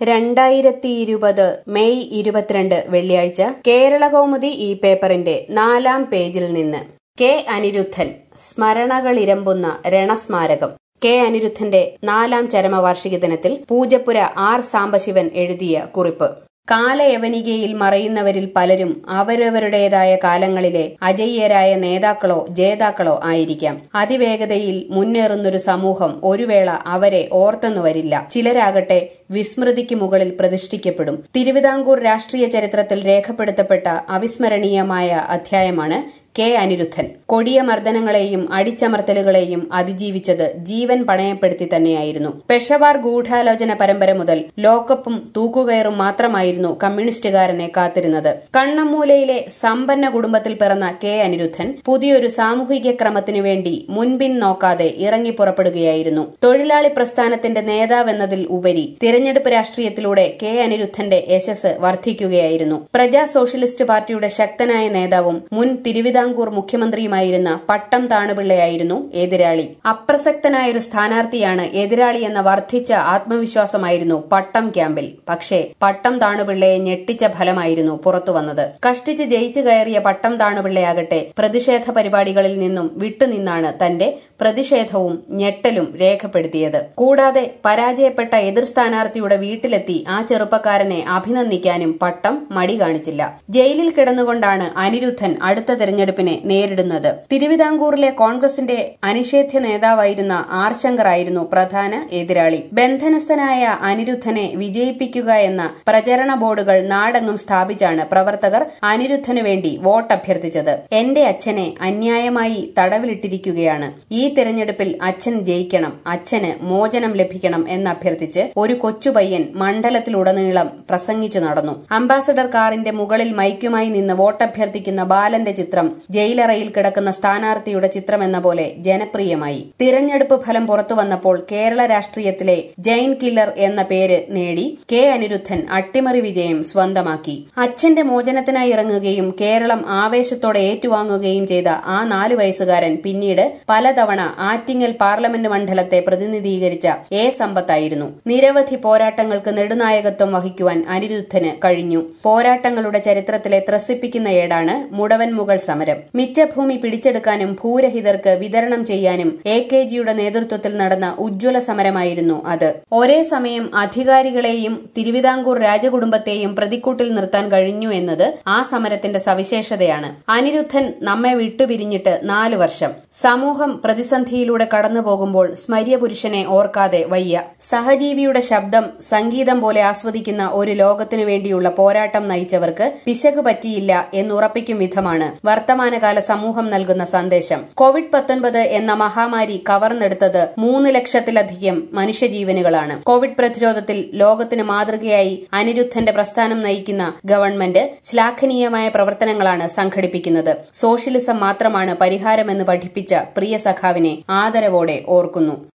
രണ്ടായിരത്തി ഇരുപത് മെയ് ഇരുപത്തിരണ്ട് വെള്ളിയാഴ്ച കേരളകൗമുദി ഈ പേപ്പറിന്റെ നാലാം പേജിൽ നിന്ന് കെ അനിരുദ്ധൻ സ്മരണകളിരമ്പുന്ന രണസ്മാരകം കെ അനിരുദ്ധന്റെ നാലാം ചരമവാർഷിക ദിനത്തിൽ പൂജപ്പുര ആർ സാംബശിവൻ എഴുതിയ കുറിപ്പ് കാലയവനികയിൽ മറയുന്നവരിൽ പലരും അവരവരുടേതായ കാലങ്ങളിലെ അജയ്യരായ നേതാക്കളോ ജേതാക്കളോ ആയിരിക്കാം അതിവേഗതയിൽ മുന്നേറുന്നൊരു സമൂഹം ഒരു വേള അവരെ ഓർത്തെന്നു വരില്ല ചിലരാകട്ടെ വിസ്മൃതിക്ക് മുകളിൽ പ്രതിഷ്ഠിക്കപ്പെടും തിരുവിതാംകൂർ രാഷ്ട്രീയ ചരിത്രത്തിൽ രേഖപ്പെടുത്തപ്പെട്ട അവിസ്മരണീയമായ അധ്യായമാണ് കെ അനിരുദ്ധൻ കൊടിയ മർദ്ദനങ്ങളെയും അടിച്ചമർത്തലുകളെയും അതിജീവിച്ചത് ജീവൻ പണയപ്പെടുത്തി തന്നെയായിരുന്നു പെഷവാർ ഗൂഢാലോചന പരമ്പര മുതൽ ലോക്കപ്പും തൂക്കുകയറും മാത്രമായിരുന്നു കമ്മ്യൂണിസ്റ്റുകാരനെ കാത്തിരുന്നത് കണ്ണമ്മൂലയിലെ സമ്പന്ന കുടുംബത്തിൽ പിറന്ന കെ അനിരുദ്ധൻ പുതിയൊരു സാമൂഹിക ക്രമത്തിനു വേണ്ടി മുൻപിൻ നോക്കാതെ ഇറങ്ങി പുറപ്പെടുകയായിരുന്നു തൊഴിലാളി പ്രസ്ഥാനത്തിന്റെ നേതാവെന്നതിൽ ഉപരി തിരഞ്ഞെടുപ്പ് രാഷ്ട്രീയത്തിലൂടെ കെ അനിരുദ്ധന്റെ യശസ് വർദ്ധിക്കുകയായിരുന്നു പ്രജാ സോഷ്യലിസ്റ്റ് പാർട്ടിയുടെ ശക്തനായ നേതാവും മുൻ തിരുവിതാംകൂർ തിരുവിതാംകൂർ മുഖ്യമന്ത്രിയുമായിരുന്ന പട്ടം താണുപിള്ളയായിരുന്നു എതിരാളി അപ്രസക്തനായ ഒരു സ്ഥാനാർത്ഥിയാണ് എതിരാളി എന്ന വർദ്ധിച്ച ആത്മവിശ്വാസമായിരുന്നു പട്ടം ക്യാമ്പിൽ പക്ഷേ പട്ടം താണുപിള്ളയെ ഞെട്ടിച്ച ഫലമായിരുന്നു പുറത്തുവന്നത് കഷ്ടിച്ച് ജയിച്ചു കയറിയ പട്ടം താണുപിള്ളയാകട്ടെ പ്രതിഷേധ പരിപാടികളിൽ നിന്നും വിട്ടുനിന്നാണ് തന്റെ പ്രതിഷേധവും ഞെട്ടലും രേഖപ്പെടുത്തിയത് കൂടാതെ പരാജയപ്പെട്ട എതിർ സ്ഥാനാർത്ഥിയുടെ വീട്ടിലെത്തി ആ ചെറുപ്പക്കാരനെ അഭിനന്ദിക്കാനും പട്ടം മടി കാണിച്ചില്ല ജയിലിൽ കിടന്നുകൊണ്ടാണ് അനിരുദ്ധൻ അടുത്ത തെരഞ്ഞെടുപ്പ് തെരഞ്ഞെടുപ്പിനെ നേരിടുന്നത് തിരുവിതാംകൂറിലെ കോൺഗ്രസിന്റെ അനിഷേധ്യ നേതാവായിരുന്ന ആർ ശങ്കർ ആയിരുന്നു പ്രധാന എതിരാളി ബന്ധനസ്ഥനായ അനിരുദ്ധനെ വിജയിപ്പിക്കുക എന്ന പ്രചരണ ബോർഡുകൾ നാടെങ്ങും സ്ഥാപിച്ചാണ് പ്രവർത്തകർ അനിരുദ്ധന് വേണ്ടി വോട്ട് അഭ്യർത്ഥിച്ചത് എന്റെ അച്ഛനെ അന്യായമായി തടവിലിട്ടിരിക്കുകയാണ് ഈ തെരഞ്ഞെടുപ്പിൽ അച്ഛൻ ജയിക്കണം അച്ഛന് മോചനം ലഭിക്കണം എന്നഭ്യർത്ഥിച്ച് ഒരു കൊച്ചുപയ്യൻ മണ്ഡലത്തിലുടനീളം പ്രസംഗിച്ചു നടന്നു അംബാസഡർ കാറിന്റെ മുകളിൽ മൈക്കുമായി നിന്ന് വോട്ടഭ്യർത്ഥിക്കുന്ന ബാലന്റെ ചിത്രം ജയിലറയിൽ കിടക്കുന്ന സ്ഥാനാർത്ഥിയുടെ ചിത്രമെന്ന പോലെ ജനപ്രിയമായി തിരഞ്ഞെടുപ്പ് ഫലം പുറത്തു വന്നപ്പോൾ കേരള രാഷ്ട്രീയത്തിലെ ജൈൻ കില്ലർ എന്ന പേര് നേടി കെ അനിരുദ്ധൻ അട്ടിമറി വിജയം സ്വന്തമാക്കി അച്ഛന്റെ മോചനത്തിനായി ഇറങ്ങുകയും കേരളം ആവേശത്തോടെ ഏറ്റുവാങ്ങുകയും ചെയ്ത ആ നാലു വയസ്സുകാരൻ പിന്നീട് പലതവണ ആറ്റിങ്ങൽ പാർലമെന്റ് മണ്ഡലത്തെ പ്രതിനിധീകരിച്ച എ സമ്പത്തായിരുന്നു നിരവധി പോരാട്ടങ്ങൾക്ക് നെടുനായകത്വം വഹിക്കുവാൻ അനിരുദ്ധന് കഴിഞ്ഞു പോരാട്ടങ്ങളുടെ ചരിത്രത്തിലെ ത്രസിപ്പിക്കുന്ന ഏടാണ് മുടവൻ മുകൾ സമരം മിച്ചഭൂമി പിടിച്ചെടുക്കാനും ഭൂരഹിതർക്ക് വിതരണം ചെയ്യാനും എ കെ ജിയുടെ നേതൃത്വത്തിൽ നടന്ന ഉജ്ജ്വല സമരമായിരുന്നു അത് ഒരേ സമയം അധികാരികളെയും തിരുവിതാംകൂർ രാജകുടുംബത്തെയും പ്രതിക്കൂട്ടിൽ നിർത്താൻ കഴിഞ്ഞു എന്നത് ആ സമരത്തിന്റെ സവിശേഷതയാണ് അനിരുദ്ധൻ നമ്മെ വിട്ടുപിരിഞ്ഞിട്ട് നാലു വർഷം സമൂഹം പ്രതിസന്ധിയിലൂടെ കടന്നുപോകുമ്പോൾ സ്മര്യപുരുഷനെ ഓർക്കാതെ വയ്യ സഹജീവിയുടെ ശബ്ദം സംഗീതം പോലെ ആസ്വദിക്കുന്ന ഒരു ലോകത്തിനു വേണ്ടിയുള്ള പോരാട്ടം നയിച്ചവർക്ക് പിശക് പറ്റിയില്ല എന്നുറപ്പിക്കും വിധമാണ് വർത്തമാനകാല സമൂഹം നൽകുന്ന സന്ദേശം കോവിഡ് പത്തൊൻപത് എന്ന മഹാമാരി കവർന്നെടുത്തത് മൂന്ന് ലക്ഷത്തിലധികം മനുഷ്യജീവനുകളാണ് കോവിഡ് പ്രതിരോധത്തിൽ ലോകത്തിന് മാതൃകയായി അനിരുദ്ധന്റെ പ്രസ്ഥാനം നയിക്കുന്ന ഗവൺമെന്റ് ശ്ലാഘനീയമായ പ്രവർത്തനങ്ങളാണ് സംഘടിപ്പിക്കുന്നത് സോഷ്യലിസം മാത്രമാണ് പരിഹാരമെന്ന് പഠിപ്പിച്ച പ്രിയ സഖാവിനെ ആദരവോടെ ഓർക്കുന്നു